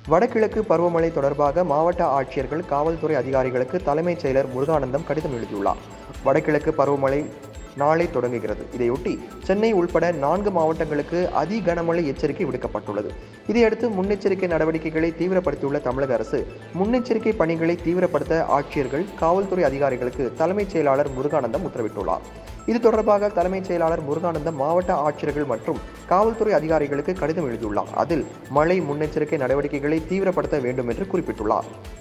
வடகிழக்கு பருவமழை தொடர்பாக மாவட்ட ஆட்சியர்கள் காவல்துறை அதிகாரிகளுக்கு தலைமைச் செயலர் முருகானந்தம் கடிதம் எழுதியுள்ளார் வடகிழக்கு பருவமழை நாளை தொடங்குகிறது இதையொட்டி சென்னை உள்பட நான்கு மாவட்டங்களுக்கு அதி கனமழை எச்சரிக்கை விடுக்கப்பட்டுள்ளது இதையடுத்து முன்னெச்சரிக்கை நடவடிக்கைகளை தீவிரப்படுத்தியுள்ள தமிழக அரசு முன்னெச்சரிக்கை பணிகளை தீவிரப்படுத்த ஆட்சியர்கள் காவல்துறை அதிகாரிகளுக்கு தலைமைச் செயலாளர் முருகானந்தம் உத்தரவிட்டுள்ளார் இது தொடர்பாக தலைமைச் செயலாளர் முருகானந்தம் மாவட்ட ஆட்சியர்கள் மற்றும் காவல்துறை அதிகாரிகளுக்கு கடிதம் எழுதியுள்ளார் அதில் மழை முன்னெச்சரிக்கை நடவடிக்கைகளை தீவிரப்படுத்த வேண்டும் என்று குறிப்பிட்டுள்ளார்